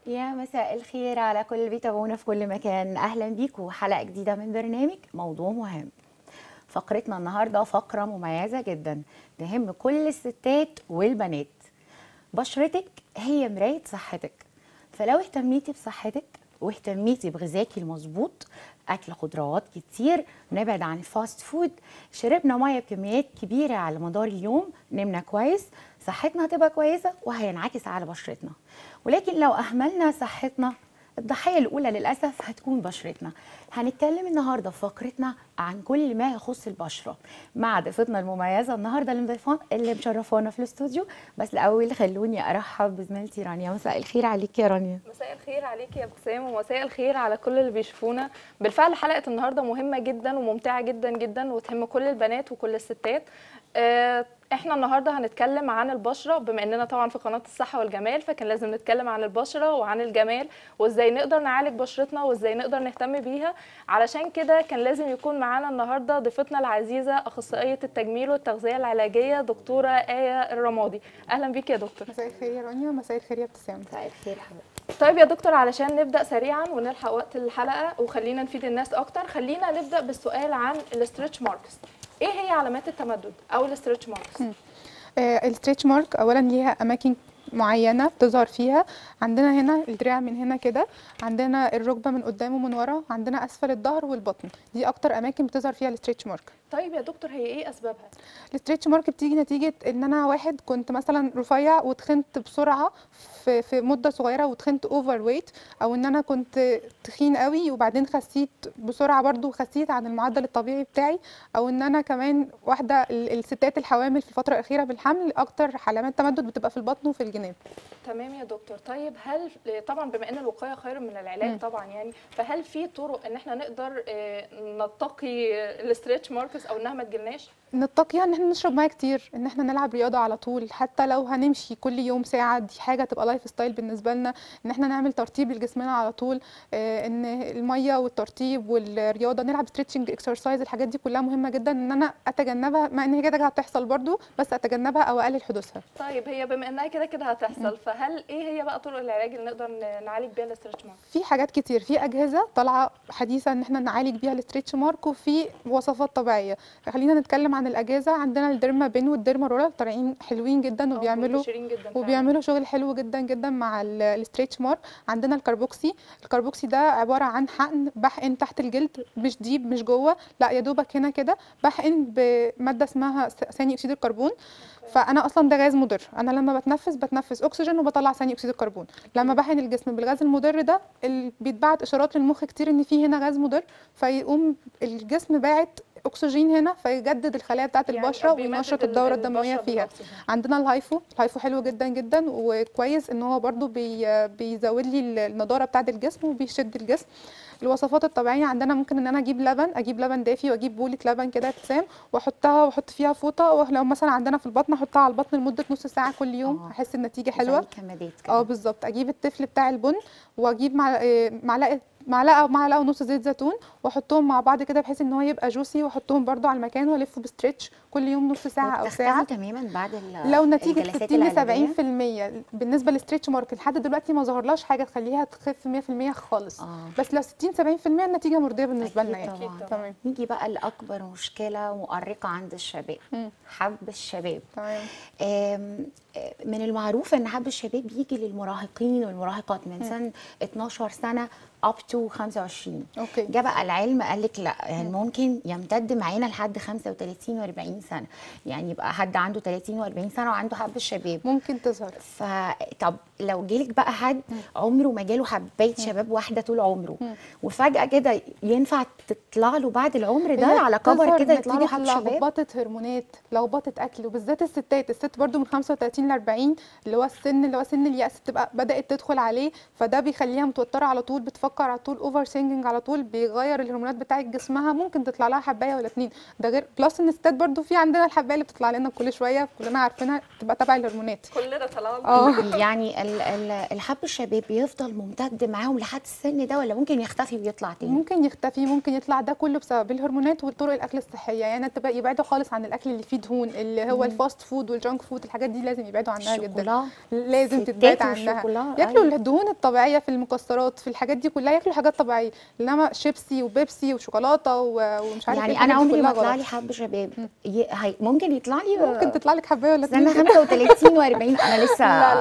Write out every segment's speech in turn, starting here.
يا مساء الخير على كل اللي بيتابعونا في كل مكان اهلا بيكم حلقه جديده من برنامج موضوع مهم فقرتنا النهارده فقره مميزه جدا تهم كل الستات والبنات بشرتك هي مرايه صحتك فلو اهتميتي بصحتك واهتميتي بغذاكي المظبوط اكل خضروات كتير نبعد عن الفاست فود شربنا ميه بكميات كبيره على مدار اليوم نمنا كويس صحتنا هتبقى كويسه وهينعكس على بشرتنا ولكن لو اهملنا صحتنا الضحيه الاولى للاسف هتكون بشرتنا هنتكلم النهارده في فقرتنا عن كل ما يخص البشره مع ضيفتنا المميزه النهارده اللي مضيفان اللي مشرفانا في الاستوديو بس الاول خلوني ارحب بزميلتي رانيا مساء الخير عليك يا رانيا مساء الخير عليك يا ابتسام ومساء الخير على كل اللي بيشوفونا بالفعل حلقه النهارده مهمه جدا وممتعه جدا جدا وتهم كل البنات وكل الستات آه، احنا النهارده هنتكلم عن البشره بما اننا طبعا في قناه الصحه والجمال فكان لازم نتكلم عن البشره وعن الجمال وازاي نقدر نعالج بشرتنا وازاي نقدر نهتم بيها علشان كده كان لازم يكون معانا النهارده ضيفتنا العزيزه اخصائيه التجميل والتغذيه العلاجيه دكتوره ايه الرمادي اهلا بيك يا دكتور مساء الخير يا رانيا مساء الخير يا ابتسام مساء الخير حبيبتي طيب يا دكتور علشان نبدا سريعا ونلحق وقت الحلقه وخلينا نفيد الناس اكتر خلينا نبدا بالسؤال عن الاسترتش ماركس ايه هي علامات التمدد او الاسترتش ماركس آه الستريتش مارك اولا ليها اماكن معينه بتظهر فيها عندنا هنا الدراع من هنا كده عندنا الركبه من قدام ومن ورا عندنا اسفل الظهر والبطن دي اكتر اماكن بتظهر فيها الستريتش مارك طيب يا دكتور هي ايه اسبابها الستريتش مارك بتيجي نتيجه ان انا واحد كنت مثلا رفيع وتخنت بسرعه في في مده صغيره وتخنت اوفر ويت او ان انا كنت تخين قوي وبعدين خسيت بسرعه برضو خسيت عن المعدل الطبيعي بتاعي او ان انا كمان واحده ال- الستات الحوامل في الفتره الاخيره بالحمل اكتر علامات تمدد بتبقى في البطن وفي الجناب تمام يا دكتور طيب هل طبعا بما ان الوقايه خير من العلاج مم. طبعا يعني فهل في طرق ان احنا نقدر آه، نتقي الاسترتش ماركس او انها ما تجيلناش نتقيها ان احنا نشرب ميه كتير ان احنا نلعب رياضه على طول حتى لو هنمشي كل يوم ساعه دي حاجه تبقى لايف ستايل بالنسبه لنا ان احنا نعمل ترطيب لجسمنا على طول آه، ان الميه والترطيب والرياضه نلعب ستريتشنج اكسرسايز الحاجات دي كلها مهمه جدا ان انا اتجنبها مع ان هي كده كده هتحصل برضو بس اتجنبها او اقلل حدوثها طيب هي بما انها كده كده هتحصل فهل ايه هي بقى طرق العلاج اللي نقدر ن- نعالج بيها الاسترتش ماركس في حاجات كتير في اجهزه طالعه حديثه ان احنا نعالج بيها الستريتش مارك وفي وصفات طبيعيه خلينا نتكلم عن الاجهزه عندنا الديرما بين والديرما رولر طالعين حلوين جدا آه، وبيعملوا منتشرين جدا فعلاً. وبيعملوا شغل حلو جدا جدا مع ال- الستريتش مارك عندنا الكربوكسي الكربوكسي ده عباره عن حقن بحقن تحت الجلد مش ديب مش جوه لا يا دوبك هنا كده بحقن بماده اسمها س- ثاني اكسيد الكربون فانا اصلا ده غاز مضر انا لما بتنفس بتنفس اكسجين وبطلع ثاني اكسيد الكربون لما بحقن الجسم بالغاز المضر ده ال- بيتبعت اشارات للمخ كتير ان في هنا غاز مضر فيقوم الجسم باعت اكسجين هنا فيجدد الخلايا بتاعه يعني البشره بيمدد وينشط ال- الدوره الدمويه البشرة فيها بالأكسجين. عندنا الهايفو الهايفو حلو جدا جدا وكويس ان هو برضو بي بيزود لي النضاره بتاعه الجسم وبيشد الجسم الوصفات الطبيعيه عندنا ممكن ان انا اجيب لبن اجيب لبن دافي واجيب بوله لبن كده ابتسام واحطها واحط فيها فوطه ولو مثلا عندنا في البطن احطها على البطن لمده نص ساعه كل يوم آه. هحس النتيجه حلوه زي كمادات اه كده بالظبط اجيب التفل بتاع البن واجيب مع- آه، معلقه معلقه او معلقه ونص زيت زيتون واحطهم مع بعض كده بحيث ان هو يبقى جوسي واحطهم برضو على المكان والفه بستريتش كل يوم نص ساعه او وبتختفي ساعه تماما بعد ال- لو نتيجه الجلسات 60 ل العلاجية؟ 70% بالنسبه للستريتش مارك لحد دلوقتي ما ظهرلاش حاجه تخليها تخف 100% خالص اه بس لو 60 70% النتيجه مرضيه بالنسبه أكيد لنا يعني طبعاً. أكيد تمام نيجي بقى لأكبر مشكلة مؤرقة عند الشباب مم. حب الشباب تمام آم، آه، من المعروف ان حب الشباب بيجي للمراهقين والمراهقات من سن 12 سنه اب تو 25 اوكي جه بقى العلم قال لك لا يعني ممكن يمتد معانا لحد 35 و40 سنه يعني يبقى حد عنده 30 و40 سنه وعنده حب الشباب ممكن تظهر فطب لو جالك بقى حد عمره ما جاله حبايه شباب واحده طول عمره مم. وفجاه كده ينفع تطلع له بعد العمر ده هي على كبر بتظهر كده يطلع له نتيجة حب شباب لخبطه هرمونات لخبطه اكل وبالذات الستات الست برضو من 35 ل 40 اللي هو السن اللي هو سن اليأس بتبقى بدأت تدخل عليه فده بيخليها متوتره على طول بتفكر على طول اوفر سينجنج على طول بيغير الهرمونات بتاعه جسمها ممكن تطلع لها حبايه ولا اتنين ده غير بلس ان الستات برضو في عندنا الحبايه اللي بتطلع لنا كل شويه كلنا عارفينها بتبقى تبع الهرمونات كلنا طلعنا اه يعني ال- ال- الحب الشباب بيفضل ممتد معاهم لحد السن ده ولا ممكن يختفي ويطلع تاني ممكن يختفي ممكن يطلع ده كله بسبب الهرمونات وطرق الاكل الصحيه يعني تبقى يبعدوا خالص عن الاكل اللي فيه دهون اللي هو الفاست فود والجانك فود الحاجات دي لازم يبعدوا عنها جدا الشوكولا لازم ستات تتبعد عنها والشوكولا، ياكلوا أيوة. الدهون الطبيعيه في المكسرات في الحاجات دي كلها ياكلوا حاجات طبيعيه انما شيبسي وبيبسي وشوكولاته و- ومش عارف يعني ايه انا الحاجات دي عمري ما كلها طلع غلط. لي حب شباب ي... هي... ممكن يطلع لي ممكن تطلع لك حبايه ولا انا اتنين 35 و40 انا لسه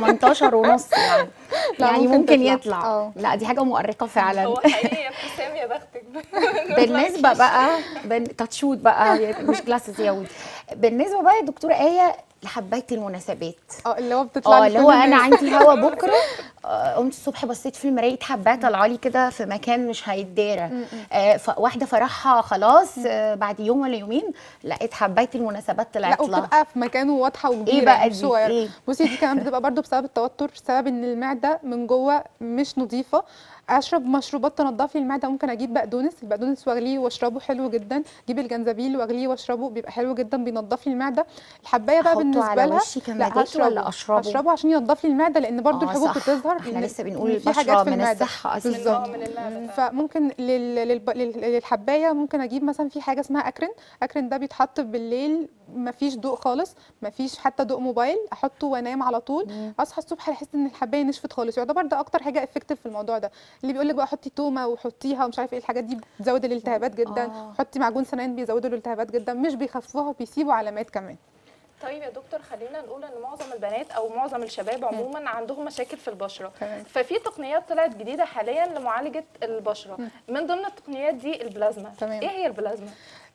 18 ونص يعني لا، يعني ممكن ممكن تطلع. يطلع اه. لا دي حاجه مؤرقه فعلا هو حقيقي يا ابتسام يا بختك بالنسبه بقى بن... تاتشوت بقى مش جلاسز يا ودي بالنسبه بقى يا دكتوره ايه لحبايه المناسبات اه اللي هو بتطلع اه لك اللي كل هو انا الناس. عندي هوا بكره آه، قمت الصبح بصيت في المرايه حبايه طالعه لي كده في مكان مش هيتدارى آه، ف- واحده فرحها خلاص آه، بعد يوم ولا يومين لقيت حبايه المناسبات لا طلعت لها وبتبقى في مكانه واضحه وكبيره ايه بقى يعني مش دي صغيرة. ايه بصي دي كمان بتبقى برضو بسبب التوتر بسبب ان المعده من جوه مش نظيفه اشرب مشروبات تنضف لي المعده ممكن اجيب بقدونس البقدونس واغليه واشربه حلو جدا اجيب الجنزبيل واغليه واشربه بيبقى حلو جدا بينضف لي المعده الحبايه بقى احطه بالنسبه على لها وشي لا كمادات هشربه ولا اشربه اشربه عشان ينضف لي المعده لان برضو آه، الحبوب صح. بتظهر احنا إن- لسه بنقول إن في البشره حاجات في من المعده الصحه من اساسا اه من المعده فعلا. فممكن لل... للب... لل- للحبايه ممكن اجيب مثلا في حاجه اسمها اكرن اكرن ده بيتحط بالليل مفيش ضوء خالص مفيش حتى ضوء موبايل احطه وانام على طول مم. اصحى الصبح احس ان الحبايه نشفت خالص يعتبر ده اكتر حاجه افكتيف في الموضوع ده اللي بيقول لك بقى حطي تومه وحطيها ومش عارف ايه الحاجات دي بتزود الالتهابات جدا آه. حطي معجون سنان بيزودوا الالتهابات جدا مش بيخفوها وبيسيبوا علامات كمان طيب يا دكتور خلينا نقول ان معظم البنات او معظم الشباب عموما عندهم مشاكل في البشره تمام. ففي تقنيات طلعت جديده حاليا لمعالجه البشره من ضمن التقنيات دي البلازما تمام. ايه هي البلازما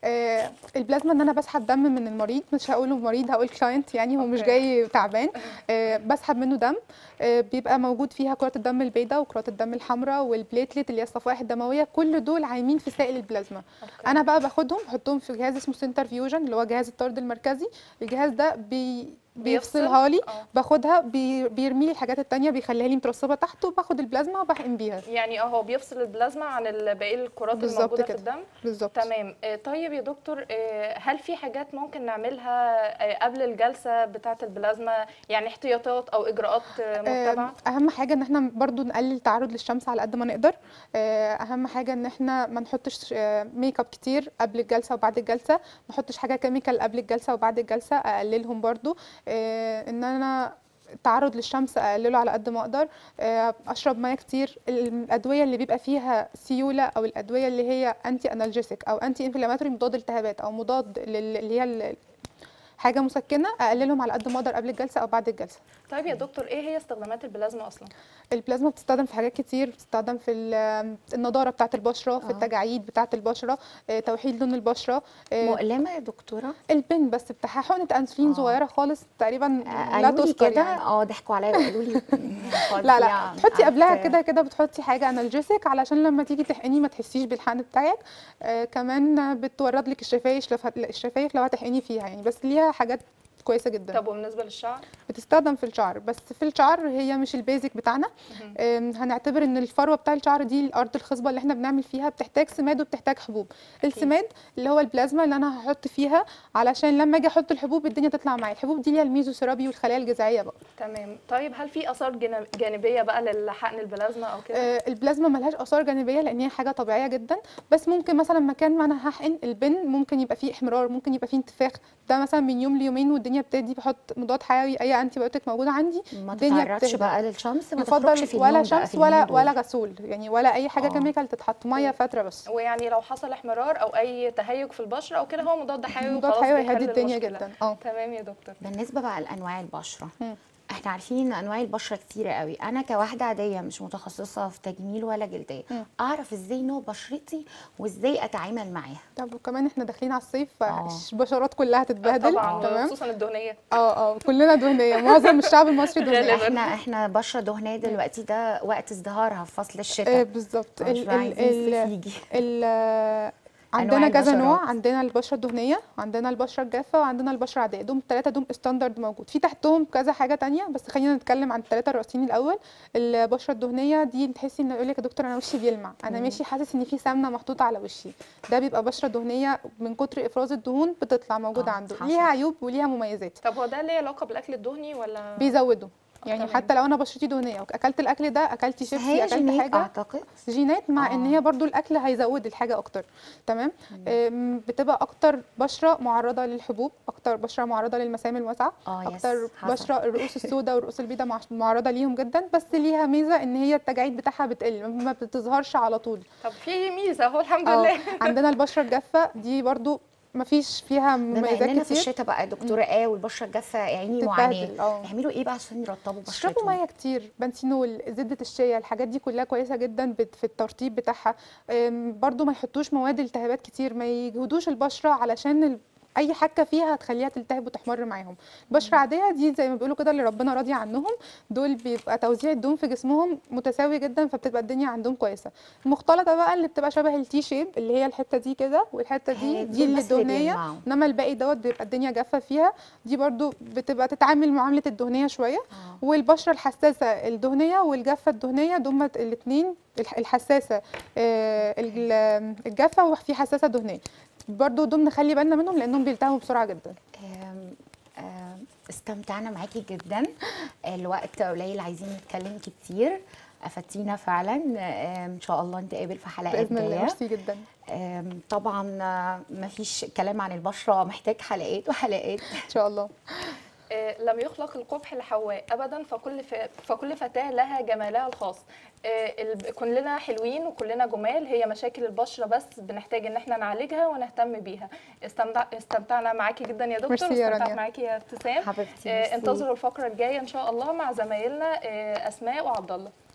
آه البلازما ان انا بسحب دم من المريض مش هقوله مريض هقول كلاينت يعني هو مش أوكي. جاي تعبان آه بسحب منه دم آه بيبقى موجود فيها كرات الدم البيضاء وكرات الدم الحمراء والبليتلت اللي هي الصفائح الدمويه كل دول عايمين في سائل البلازما أوكي. انا بقى باخدهم بحطهم في جهاز اسمه سنتر فيوجن اللي هو جهاز الطرد المركزي الجهاز ده بي بيفصل؟ بيفصلها لي آه. باخدها بي بيرمي لي الحاجات التانية بيخليها لي مترسبه تحت وباخد البلازما وبحقن بيها يعني اه هو بيفصل البلازما عن ال- باقي الكرات بالظبط الموجوده في كده. الدم بالظبط تمام آه، طيب يا دكتور آه، هل في حاجات ممكن نعملها آه، قبل الجلسه بتاعه البلازما يعني احتياطات او اجراءات آه، متبعه آه، اهم حاجه ان احنا برضو نقلل التعرض للشمس على قد ما نقدر آه، اهم حاجه ان احنا ما نحطش آه، ميك اب كتير قبل الجلسه وبعد الجلسه ما نحطش حاجه كيميكال قبل الجلسه وبعد الجلسه اقللهم برضو آه، ان انا التعرض للشمس اقلله على قد ما اقدر آه، اشرب ميه كتير الادويه اللي بيبقى فيها سيوله او الادويه اللي هي انتي انالجيسيك او انتي انفلاماتوري مضاد التهابات او مضاد لل- اللي هي ال- حاجه مسكنه اقللهم على قد ما اقدر قبل الجلسه او بعد الجلسه طيب يا دكتور ايه هي استخدامات البلازما اصلا البلازما بتستخدم في حاجات كتير بتستخدم في ال- النضاره بتاعه البشره في آه. التجاعيد بتاعه البشره آه، توحيد لون البشره آه، مؤلمه يا دكتوره البن بس بتاعها حقنه انسولين آه. صغيره خالص تقريبا لا قالوا لي تذكر كده يعني. اه ضحكوا عليا وقالوا لي لا لا تحطي قبلها قعدت- كده كده بتحطي حاجه انالجيسيك علشان لما تيجي تحقني ما تحسيش بالحقن بتاعك آه كمان بتورد لك الشفايف لو الشفايف لو هتحقني فيها يعني بس ليها حاجات كويسه جدا طب وبالنسبه للشعر بتستخدم في الشعر بس في الشعر هي مش البيزك بتاعنا مهم. أم، هنعتبر ان الفروه بتاع الشعر دي الارض الخصبه اللي احنا بنعمل فيها بتحتاج سماد وبتحتاج حبوب السماد اللي هو البلازما اللي انا هحط فيها علشان لما اجي احط الحبوب الدنيا تطلع معايا الحبوب دي ليها الميزوثيرابي والخلايا الجذعيه بقى تمام طيب هل في اثار جنا- جانبيه بقى للحقن البلازما او كده آه، البلازما ملهاش اثار جانبيه لان هي حاجه طبيعيه جدا بس ممكن مثلا مكان ما انا هحقن البن ممكن يبقى فيه احمرار ممكن يبقى فيه انتفاخ ده مثلا من يوم ليومين والدنيا بتدي بحط مضاد حيوي اي انتي بايوتيك موجوده عندي ما الدنيا تتعرضش بتهدى. بقى للشمس ما تخرجش يفضل في ولا اليوم بقى شمس في ولا اليومين دول. ولا غسول يعني ولا اي حاجه آه. كيميكال تتحط ميه فتره بس ويعني لو حصل احمرار او اي تهيج في البشره او كده هو مضاد حيوي مضاد وخلاص حيوي بيحل هيهدي الدنيا المشكلة. جدا اه تمام يا دكتور بالنسبه بقى لانواع البشره مم. احنا عارفين ان انواع البشره كتيره قوي انا كواحده عاديه مش متخصصه في تجميل ولا جلديه مم. اعرف ازاي نوع بشرتي وازاي اتعامل معاها طب وكمان احنا داخلين على الصيف آه. فالبشرات كلها هتتبهدل طبعا تمام خصوصا الدهنيه اه اه كلنا دهنيه معظم الشعب المصري دهنيه غالباً. احنا احنا بشره دهنيه دلوقتي ده وقت ازدهارها في فصل آه الشتاء بالظبط مش ال- ال- عايزين الصيف ال- يجي ال- أنواع عندنا كذا نوع البشرات. عندنا البشره الدهنيه وعندنا البشره الجافه وعندنا البشره العاديه دول الثلاثه دول ستاندرد موجود في تحتهم كذا حاجه تانية بس خلينا نتكلم عن الثلاثه الرئيسيين الاول البشره الدهنيه دي تحسي ان يقول لك يا دكتور انا وشي بيلمع انا مم. ماشي حاسس ان في سمنه محطوطه على وشي ده بيبقى بشره دهنيه من كتر افراز الدهون بتطلع موجوده آه، عنده حصل. ليها عيوب وليها مميزات طب هو ده ليه علاقه بالاكل الدهني ولا بيزودوا يعني تمام. حتى لو انا بشرتي دهنيه واكلت الاكل ده اكلتي بس شيبسي هي اكلت جينات حاجه اعتقد جينات مع ان آه. هي برضو الاكل هيزود الحاجه اكتر تمام أم، بتبقى اكتر بشره معرضه للحبوب اكتر بشره معرضه للمسام الواسعه اه يس اكتر حصل. بشره الرؤوس السوداء والرؤوس البيضاء مع- معرضه ليهم جدا بس ليها ميزه ان هي التجاعيد بتاعها بتقل ما بتظهرش على طول طب في ميزه اهو الحمد اه لله عندنا البشره الجافه دي برضو ما فيش فيها بما مميزات اننا في كتير الشتاء بقى دكتوره ايه والبشره الجافه يا عيني معاناه تتبهدل اه يعملوا ايه بقى عشان يرطبوا اشربوا بشرتهم ميه كتير بنسينول زبده الشيا الحاجات دي كلها كويسه جدا بت- في الترطيب بتاعها أم، برضو ما يحطوش مواد التهابات كتير ما يجهدوش البشره علشان ال... اي حاجه فيها هتخليها تلتهب وتحمر معاهم بشره عاديه دي زي ما بيقولوا كده اللي ربنا راضي عنهم دول بيبقى توزيع الدهون في جسمهم متساوي جدا فبتبقى الدنيا عندهم كويسه المختلطه بقى اللي بتبقى شبه التي شيب اللي هي الحته دي كده والحته دي هي دي دول اللي بس اللي الدهنيه بيلمعوا. انما الباقي دوت بيبقى الدنيا جافه فيها دي برضو بتبقى تتعامل معامله الدهنيه شويه آه. والبشره الحساسه الدهنيه والجافه الدهنيه دول الاثنين الحساسه آه، ال- الجافه وفي حساسه دهنيه برضو دول نخلي بالنا منهم لانهم بيلتهبوا بسرعه جدا آم، آم، استمتعنا معاكي جدا الوقت قليل عايزين نتكلم كتير افدتينا فعلا آم، ان شاء الله نتقابل في حلقات باذن الله جايه ميرسي جدا آم، طبعا آه، مفيش كلام عن البشره محتاج حلقات وحلقات ان شاء الله آه، لم يخلق القبح لحواء ابدا فكل ف... فكل فتاه لها جمالها الخاص آه، ال- كلنا حلوين وكلنا جمال هي مشاكل البشره بس بنحتاج ان احنا نعالجها ونهتم بيها استمتع... استمتعنا معاكي جدا يا دكتور ميرسي يا واستمتعت رانيا. معاكي يا ابتسام حبيبتي آه، ميرسي. انتظروا الفقره الجايه ان شاء الله مع زمايلنا آه، اسماء وعبد الله